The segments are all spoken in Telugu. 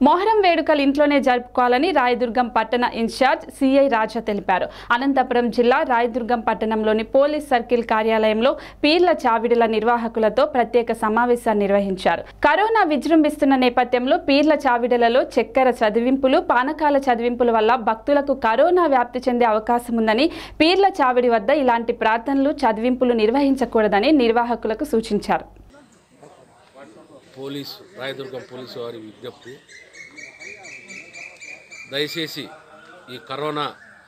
మొహరం వేడుకలు ఇంట్లోనే జరుపుకోవాలని రాయదుర్గం పట్టణ ఇన్ఛార్జ్ సిఐ రాజా తెలిపారు అనంతపురం జిల్లా రాయదుర్గం పట్టణంలోని పోలీస్ సర్కిల్ కార్యాలయంలో పీర్ల చావిడిల నిర్వాహకులతో ప్రత్యేక సమావేశాన్ని నిర్వహించారు కరోనా విజృంభిస్తున్న నేపథ్యంలో పీర్ల చావిడలలో చక్కెర చదివింపులు పానకాల చదివింపుల వల్ల భక్తులకు కరోనా వ్యాప్తి చెందే అవకాశం ఉందని పీర్ల చావిడి వద్ద ఇలాంటి ప్రార్థనలు చదివింపులు నిర్వహించకూడదని నిర్వాహకులకు సూచించారు పోలీసు రాయదుర్గం పోలీసు వారి విజ్ఞప్తి దయచేసి ఈ కరోనా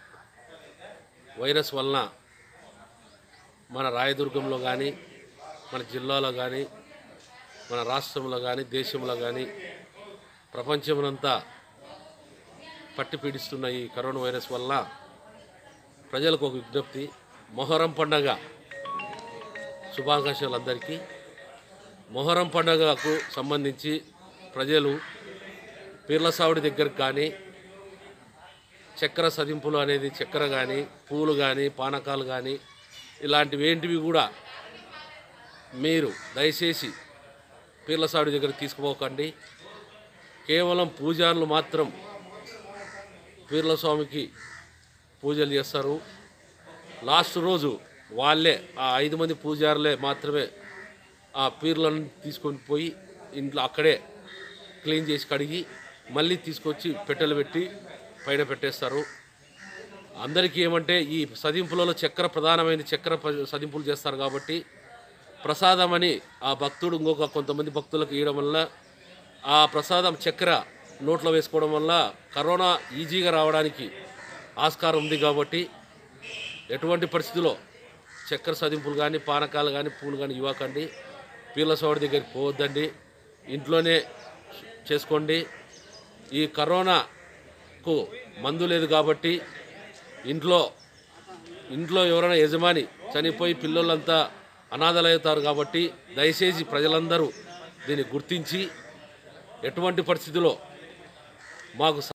వైరస్ వలన మన రాయదుర్గంలో కానీ మన జిల్లాలో కానీ మన రాష్ట్రంలో కానీ దేశంలో కానీ ప్రపంచమునంతా పట్టి పీడిస్తున్న ఈ కరోనా వైరస్ వలన ప్రజలకు ఒక విజ్ఞప్తి మొహరం పండగ శుభాకాంక్షలు అందరికీ మొహరం పండుగకు సంబంధించి ప్రజలు పీర్ల సావుడి దగ్గరకు కానీ చక్కెర సదింపులు అనేది చక్కెర కానీ పూలు కానీ పానకాలు కానీ ఇలాంటివి ఏంటివి కూడా మీరు దయచేసి పీర్ల సావుడి దగ్గర తీసుకుపోకండి కేవలం పూజారులు మాత్రం పీర్ల స్వామికి పూజలు చేస్తారు లాస్ట్ రోజు వాళ్ళే ఆ ఐదు మంది పూజారులే మాత్రమే ఆ పీర్లను తీసుకొని పోయి ఇంట్లో అక్కడే క్లీన్ చేసి కడిగి మళ్ళీ తీసుకొచ్చి పెట్టెలు పెట్టి పైన పెట్టేస్తారు అందరికీ ఏమంటే ఈ సదింపులలో చక్కెర ప్రధానమైన చక్కెర ప- సదింపులు చేస్తారు కాబట్టి ప్రసాదం అని ఆ భక్తుడు ఇంకొక కొంతమంది భక్తులకు ఇవ్వడం వల్ల ఆ ప్రసాదం చక్కెర నోట్లో వేసుకోవడం వల్ల కరోనా ఈజీగా రావడానికి ఆస్కారం ఉంది కాబట్టి ఎటువంటి పరిస్థితుల్లో చక్కెర సదింపులు కానీ పానకాలు కానీ పూలు కానీ ఇవ్వకండి పీర్ల సోడి దగ్గరికి పోవద్దండి ఇంట్లోనే చేసుకోండి ఈ కరోనాకు మందు లేదు కాబట్టి ఇంట్లో ఇంట్లో ఎవరైనా యజమాని చనిపోయి పిల్లలంతా అనాథలవుతారు కాబట్టి దయచేసి ప్రజలందరూ దీన్ని గుర్తించి ఎటువంటి పరిస్థితిలో మాకు